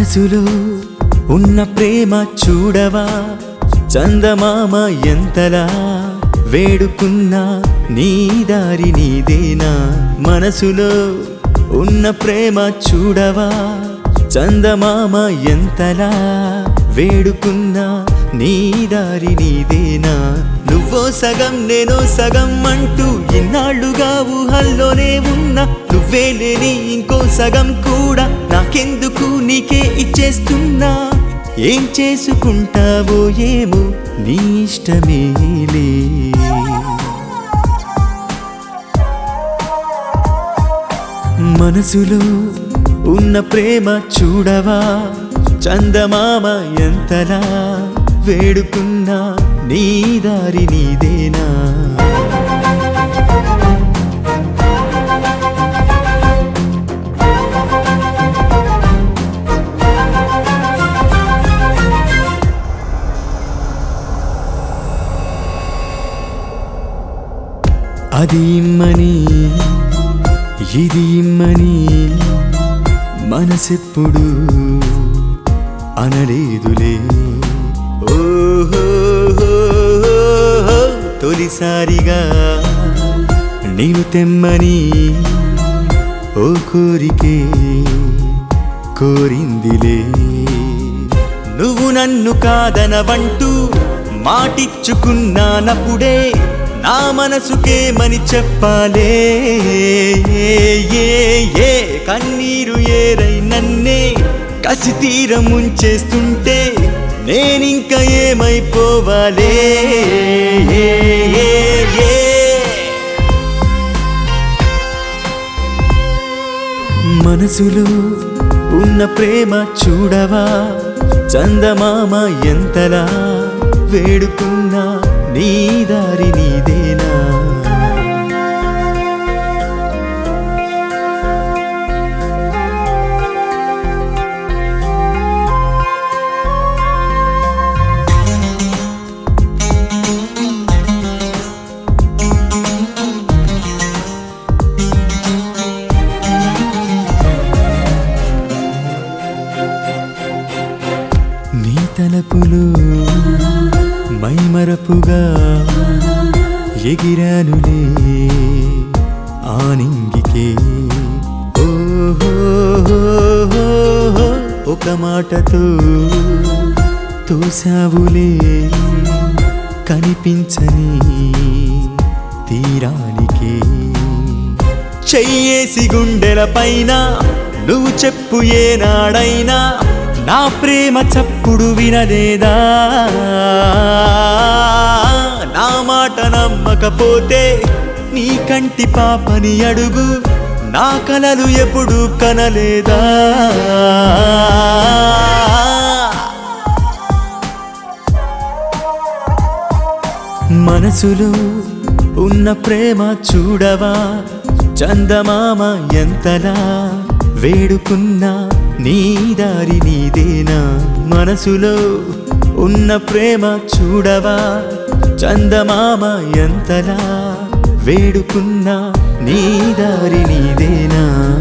మనసులో ఉన్న ప్రేమ చూడవా చందమామ ఎంతలా వేడుకున్నా నీ దారి నీదేనా మనసులో ఉన్న ప్రేమ చూడవా చందమామ ఎంతలా వేడుకున్నా నీ దారి నీదేనా నువ్వో సగం నేనో సగం అంటూ ఇన్నాళ్ళుగా ఊహల్లోనే ఉన్నా నువ్వే లేని ఇంకో సగం కూడా నాకెందుకు నీకే ఇచ్చేస్తున్నా ఏం చేసుకుంటావో ఏమో నీ ఇష్టమేలే మనసులో ఉన్న ప్రేమ చూడవా చందమామ ఎంతలా వేడుకున్నా నీ దారి నీదేనా అది ఇమ్మని ఇది ఇమ్మని మనసెప్పుడు అనలేదులే ఓహో తొలిసారిగా నేను తెమ్మని ఓ కోరికే కోరిందిలే నువ్వు నన్ను కాదనవంటూ మాటిచ్చుకున్నానప్పుడే నా మనసుకేమని చెప్పాలే ఏ ఏ కన్నీరు ఏరై నన్నే కసి తీరం ముంచేస్తుంటే నేనింక ఏమైపోవాలే ఏ, ఏ, ఏ. మనసులో ఉన్న ప్రేమ చూడవా చందమామ ఎంతలా వేడుకున్నా నీ దారి నీదేనా నీ తలపులో మైమరపుగా ఎగిరానులే ఆనింగికే ఓహో ఒక మాటతో తోసావులే కనిపించని తీరానికే చెయ్యేసి గుండెల పైన నువ్వు చెప్పు ఏనాడైనా నా ప్రేమ చప్పుడు వినలేదా నా మాట నమ్మకపోతే నీ కంటి పాపని అడుగు నా కలలు ఎప్పుడు కనలేదా మనసులో ఉన్న ప్రేమ చూడవా చందమామ ఎంతలా వేడుకున్నా నీ దారి నీదేనా మనసులో ఉన్న ప్రేమ చూడవా చందమామ ఎంతలా వేడుకున్నా నీ దారి నీదేనా